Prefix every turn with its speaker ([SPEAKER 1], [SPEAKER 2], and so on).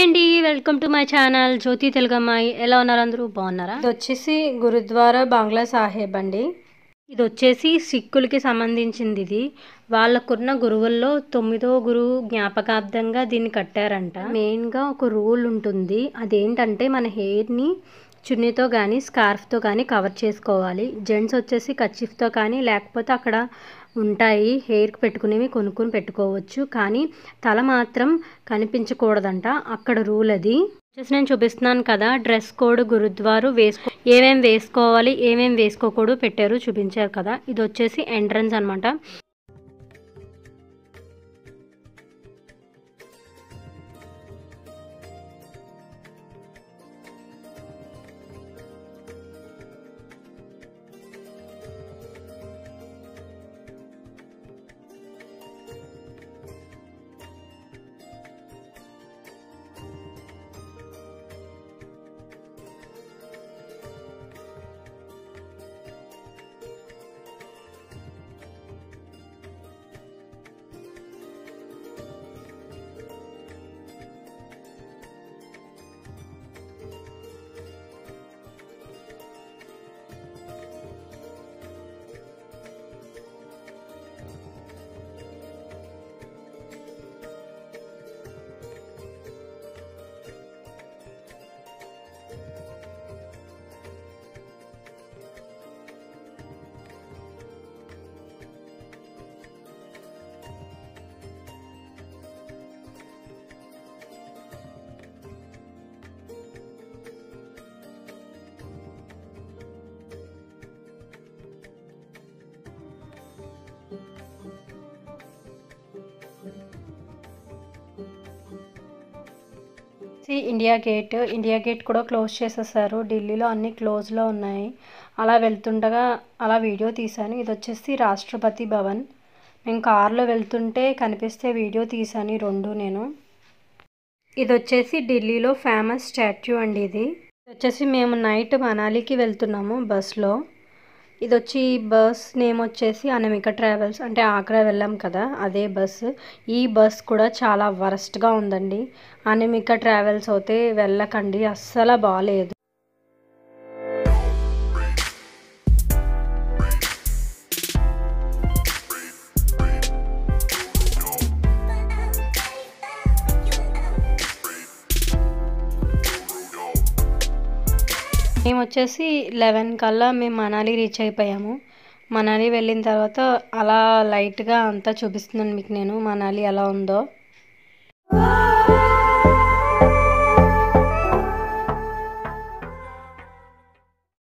[SPEAKER 1] అండి welcome to my channel Jyothi తెలుగమ్మాయి ఎలా ఉన్నారు అందరూ బాగున్నారా
[SPEAKER 2] ఇది వచ్చేసి గురుద్వారా బంగ్లా సాహెబ్ అండి
[SPEAKER 1] ఇది వచ్చేసి సిక్కులకి సంబంధించింది ఇది వాళ్ళకున్న గురువుల్లో తొమ్మిదో గురువు జ్ఞాపకార్థంగా దీన్ని కట్టారంట మెయిన్గా ఒక రూల్ ఉంటుంది అదేంటంటే మన హెయిర్ని చున్నీతో కానీ స్కార్ఫ్తో కానీ కవర్ చేసుకోవాలి జెంట్స్ వచ్చేసి కచ్చిఫ్తో కానీ లేకపోతే అక్కడ ఉంటాయి హెయిర్కి పెట్టుకునేవి కొనుక్కొని పెట్టుకోవచ్చు కానీ తల మాత్రం కనిపించకూడదంట అక్కడ రూల్ అది వచ్చేసి నేను చూపిస్తున్నాను కదా డ్రెస్ కోడ్ గురుద్వారు వేసుకో ఏమేం వేసుకోవాలి ఏమేం వేసుకోకూడదు పెట్టారు చూపించారు కదా ఇది వచ్చేసి ఎంట్రన్స్ అనమాట
[SPEAKER 2] see India gate India gate కూడా క్లోజ్ చేసేసారు ఢిల్లీలో అన్ని క్లోజ్లో ఉన్నాయి అలా వెళ్తుండగా అలా వీడియో తీశాను ఇది వచ్చేసి రాష్ట్రపతి భవన్ నేను కార్లో వెళ్తుంటే కనిపిస్తే వీడియో తీశాను ఈ రెండు నేను ఇది వచ్చేసి ఢిల్లీలో ఫేమస్ స్టాట్యూ అండి ఇది ఇది వచ్చేసి మేము నైట్ మనాలికి వెళ్తున్నాము బస్లో ఇది వచ్చి బస్ నేమ్ వచ్చేసి అనమిక ట్రావెల్స్ అంటే ఆగ్రా వెళ్ళాం కదా అదే బస్ ఈ బస్ కూడా చాలా వరస్ట్గా ఉందండి అనమిక ట్రావెల్స్ అయితే వెళ్ళకండి అస్సలు బాగాలేదు మేము వచ్చేసి లెవెన్ కల్లా మేము మనాలి రీచ్ అయిపోయాము మనాలి వెళ్ళిన తర్వాత అలా లైట్గా అంతా చూపిస్తున్నాను మీకు నేను మనాలి ఎలా ఉందో